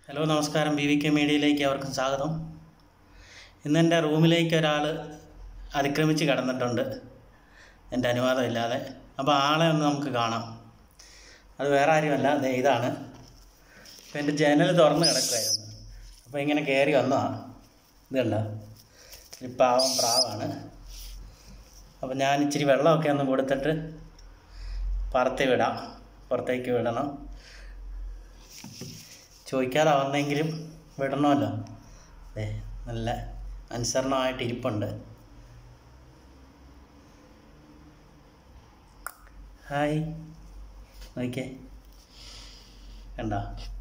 hello നമസ്കാരം B V K മീഡിയയിലേക്ക് അവർക്കും സ്വാഗതം ഇന്ന് എൻ്റെ റൂമിലേക്ക് ഒരാൾ അതിക്രമിച്ച് കടന്നിട്ടുണ്ട് എൻ്റെ അനുവാദമില്ലാതെ അപ്പോൾ ആളെ ഒന്ന് നമുക്ക് കാണാം അത് വേറെ ആരുമല്ല ദേ ഇതാണ് അപ്പോൾ എൻ്റെ ജനൽ തുറന്ന് കിടക്കുമായിരുന്നു അപ്പോൾ ഇങ്ങനെ കയറി വന്നതാണ് ഇത് കണ്ടോ ഒരു പാവം പ്രാവാണ് അപ്പോൾ ഞാൻ ഇച്ചിരി വെള്ളമൊക്കെ ഒന്ന് കൊടുത്തിട്ട് പറത്തി വിടാം പുറത്തേക്ക് വിടണം ചോദിക്കാതെ വന്നെങ്കിലും വിടണമല്ലോ അതെ നല്ല അനുസരണമായിട്ട് ഇരിപ്പുണ്ട് ഹായ് നോക്കിയേ കണ്ട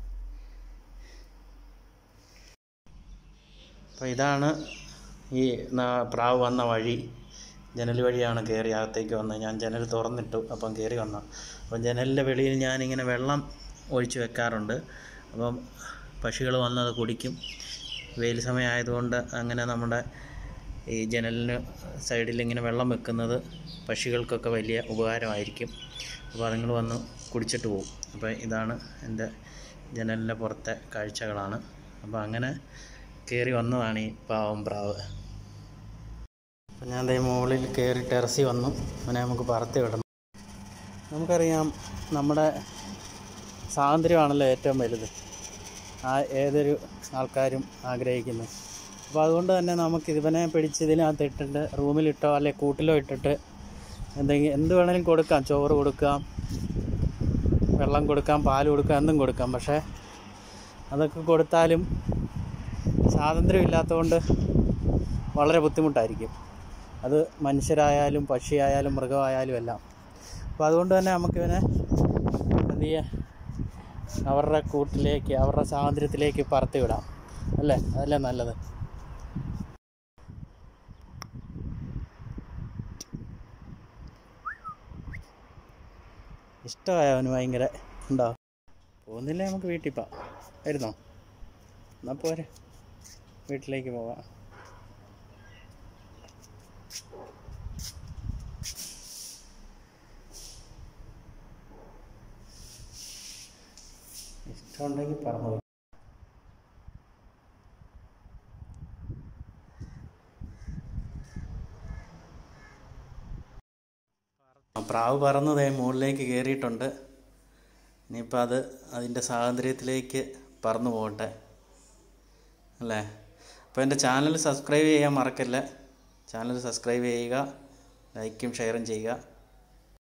അപ്പോൾ ഇതാണ് ഈ ന- പ്രാവ് വന്ന വഴി ജനൽ വഴിയാണ് കയറി അകത്തേക്ക് വന്നത് ഞാൻ ജനൽ തുറന്നിട്ടു അപ്പം കയറി വന്ന അപ്പം ജനലിൻ്റെ വെളിയിൽ ഞാനിങ്ങനെ വെള്ളം ഒഴിച്ച് വെക്കാറുണ്ട് അപ്പം പക്ഷികൾ വന്നത് കുടിക്കും വെയിൽ സമയമായതുകൊണ്ട് അങ്ങനെ നമ്മുടെ ഈ ജനലിന് സൈഡിൽ ഇങ്ങനെ വെള്ളം വെക്കുന്നത് പക്ഷികൾക്കൊക്കെ വലിയ ഉപകാരമായിരിക്കും അപ്പോൾ അതുങ്ങൾ വന്ന് കുടിച്ചിട്ട് പോകും അപ്പോൾ ഇതാണ് എൻ്റെ ജനലിൻ്റെ പുറത്തെ കാഴ്ചകളാണ് അപ്പോൾ അങ്ങനെ കയറി വന്നതാണ് ഈ പാവം പ്രാവ് അപ്പം ഞാൻ ദേ മുകളിൽ കയറി ടെറസിൽ വന്നു അവനെ നമുക്ക് പറത്തി വിടണം നമുക്കറിയാം നമ്മുടെ സ്വാതന്ത്ര്യമാണല്ലോ ഏറ്റവും വലുത് ആ ഏതൊരു ആൾക്കാരും ആഗ്രഹിക്കുന്നു അപ്പോൾ അതുകൊണ്ട് തന്നെ നമുക്ക് ഇവനെ പിടിച്ച് ഇതിനകത്ത് ഇട്ടിട്ട് റൂമിലിട്ടോ അല്ലെ കൂട്ടിലോ ഇട്ടിട്ട് എന്തെങ്കിലും എന്ത് വേണേലും കൊടുക്കാം ചോറ് കൊടുക്കാം വെള്ളം കൊടുക്കാം പാൽ കൊടുക്കാം എന്തും കൊടുക്കാം പക്ഷേ അതൊക്കെ കൊടുത്താലും സ്വാതന്ത്ര്യം ഇല്ലാത്തതുകൊണ്ട് വളരെ ബുദ്ധിമുട്ടായിരിക്കും അത് മനുഷ്യരായാലും പക്ഷിയായാലും മൃഗമായാലും എല്ലാം അപ്പോൾ അതുകൊണ്ട് തന്നെ നമുക്കിവനെ എന്ത് ചെയ്യുക അവരുടെ കൂട്ടിലേക്ക് അവരുടെ സ്വാതന്ത്ര്യത്തിലേക്ക് പറത്തി വിടാം അല്ലേ അതല്ലേ നല്ലത് ഇഷ്ടമായ അവന് ഭയങ്കര ഉണ്ടോ പോകുന്നില്ലേ നമുക്ക് വീട്ടിൽ പോവാം വരുന്നോ എന്നാൽ പോരെ വീട്ടിലേക്ക് പോവാം ഇഷ്ടമുണ്ടെങ്കിൽ പറഞ്ഞു പ്രാവ് പറന്നതേ മുകളിലേക്ക് കയറിയിട്ടുണ്ട് ഇനിയിപ്പോൾ അത് അതിൻ്റെ സ്വാതന്ത്ര്യത്തിലേക്ക് പറന്നു പോകട്ടെ അല്ലേ അപ്പോൾ എൻ്റെ ചാനൽ സബ്സ്ക്രൈബ് ചെയ്യാൻ മറക്കല്ല ചാനൽ സബ്സ്ക്രൈബ് ചെയ്യുക ലൈക്കും ഷെയറും ചെയ്യുക